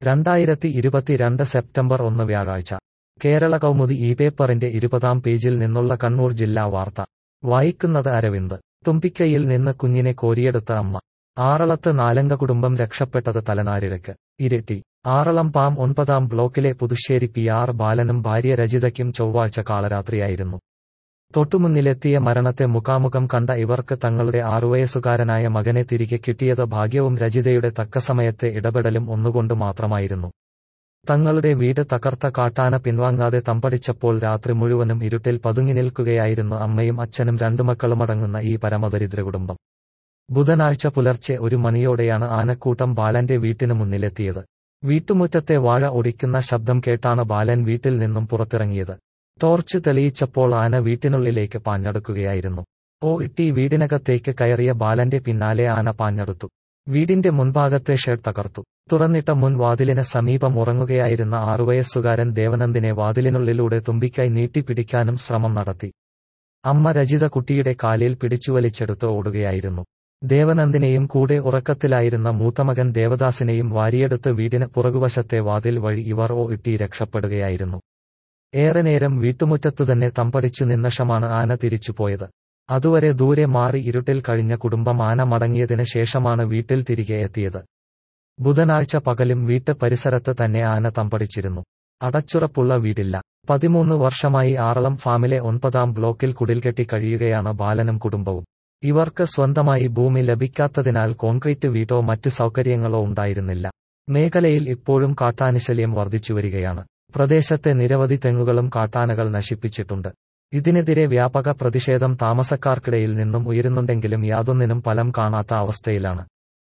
രണ്ടായിരത്തി ഇരുപത്തിരണ്ട് സെപ്റ്റംബർ ഒന്ന് വ്യാഴാഴ്ച കേരള കൗമുദി ഈ പേപ്പറിന്റെ ഇരുപതാം പേജിൽ നിന്നുള്ള കണ്ണൂർ ജില്ലാ വാർത്ത വായിക്കുന്നത് അരവിന്ദ് തുമ്പിക്കൈയിൽ നിന്ന് കുഞ്ഞിനെ കോരിയെടുത്ത അമ്മ ആറളത്ത് നാലംഗ കുടുംബം രക്ഷപ്പെട്ടത് തലനാരിഴക്ക് ഇരട്ടി ആറളം പാം ഒൻപതാം ബ്ലോക്കിലെ പുതുശ്ശേരി പി ആർ ബാലനും ഭാര്യ രജിതയ്ക്കും ചൊവ്വാഴ്ച കാളരാത്രിയായിരുന്നു തൊട്ടുമുന്നിലെത്തിയ മരണത്തെ മുഖാമുഖം കണ്ട ഇവർക്ക് തങ്ങളുടെ ആറുവയസ്സുകാരനായ മകനെ തിരികെ കിട്ടിയത് ഭാഗ്യവും രജിതയുടെ തക്കസമയത്തെ ഇടപെടലും ഒന്നുകൊണ്ട് മാത്രമായിരുന്നു തങ്ങളുടെ വീട് തകർത്ത കാട്ടാന പിൻവാങ്ങാതെ തമ്പടിച്ചപ്പോൾ രാത്രി മുഴുവനും ഇരുട്ടിൽ പതുങ്ങി നിൽക്കുകയായിരുന്നു അമ്മയും അച്ഛനും രണ്ടു മക്കളുമടങ്ങുന്ന ഈ പരമദരിദ്ര കുടുംബം ബുധനാഴ്ച പുലർച്ചെ ഒരു മണിയോടെയാണ് ആനക്കൂട്ടം ബാലന്റെ വീട്ടിന് മുന്നിലെത്തിയത് വീട്ടുമുറ്റത്തെ വാഴ ഒടിക്കുന്ന ശബ്ദം കേട്ടാണ് ബാലൻ വീട്ടിൽ നിന്നും പുറത്തിറങ്ങിയത് ടോർച്ച് തെളിയിച്ചപ്പോൾ ആന വീട്ടിനുള്ളിലേക്ക് പാഞ്ഞടുക്കുകയായിരുന്നു ഓ ഇട്ടി വീടിനകത്തേക്ക് കയറിയ ബാലന്റെ പിന്നാലെ ആന പാഞ്ഞടുത്തു വീടിന്റെ മുൻഭാഗത്തെ ഷെഡ് തകർത്തു തുറന്നിട്ട മുൻ വാതിലിന് സമീപം ഉറങ്ങുകയായിരുന്ന ആറുവയസ്സുകാരൻ ദേവനന്ദിനെ വാതിലിനുള്ളിലൂടെ തുമ്പിക്കായി നീട്ടിപ്പിടിക്കാനും ശ്രമം നടത്തി അമ്മ രജിത കുട്ടിയുടെ കാലിൽ പിടിച്ചുവലിച്ചെടുത്ത് ഓടുകയായിരുന്നു ദേവനന്ദിനെയും കൂടെ ഉറക്കത്തിലായിരുന്ന മൂത്തമകൻ ദേവദാസിനെയും വാരിയെടുത്ത് വീടിന് പുറകുവശത്തെ വാതിൽ വഴി ഇവർ ഓ ഇട്ടി രക്ഷപ്പെടുകയായിരുന്നു ഏറെ നേരം വീട്ടുമുറ്റത്തുതന്നെ തമ്പടിച്ചു നിന്നഷമാണ് ആന തിരിച്ചുപോയത് അതുവരെ ദൂരെ മാറി ഇരുട്ടിൽ കഴിഞ്ഞ കുടുംബം ആന മടങ്ങിയതിന് ശേഷമാണ് വീട്ടിൽ തിരികെ എത്തിയത് ബുധനാഴ്ച പകലും വീട്ട് പരിസരത്ത് തന്നെ ആന തമ്പടിച്ചിരുന്നു അടച്ചുറപ്പുള്ള വീടില്ല പതിമൂന്ന് വർഷമായി ആറളം ഫാമിലെ ഒൻപതാം ബ്ലോക്കിൽ കുടിൽകെട്ടി കഴിയുകയാണ് ബാലനും കുടുംബവും ഇവർക്ക് സ്വന്തമായി ഭൂമി ലഭിക്കാത്തതിനാൽ കോൺക്രീറ്റ് വീടോ മറ്റു സൗകര്യങ്ങളോ ഉണ്ടായിരുന്നില്ല മേഖലയിൽ ഇപ്പോഴും കാട്ടാനിശല്യം വർദ്ധിച്ചുവരികയാണ് പ്രദേശത്തെ നിരവധി തെങ്ങുകളും കാട്ടാനകൾ നശിപ്പിച്ചിട്ടുണ്ട് ഇതിനെതിരെ വ്യാപക പ്രതിഷേധം താമസക്കാർക്കിടയിൽ നിന്നും ഉയരുന്നുണ്ടെങ്കിലും യാതൊന്നിനും ഫലം കാണാത്ത അവസ്ഥയിലാണ്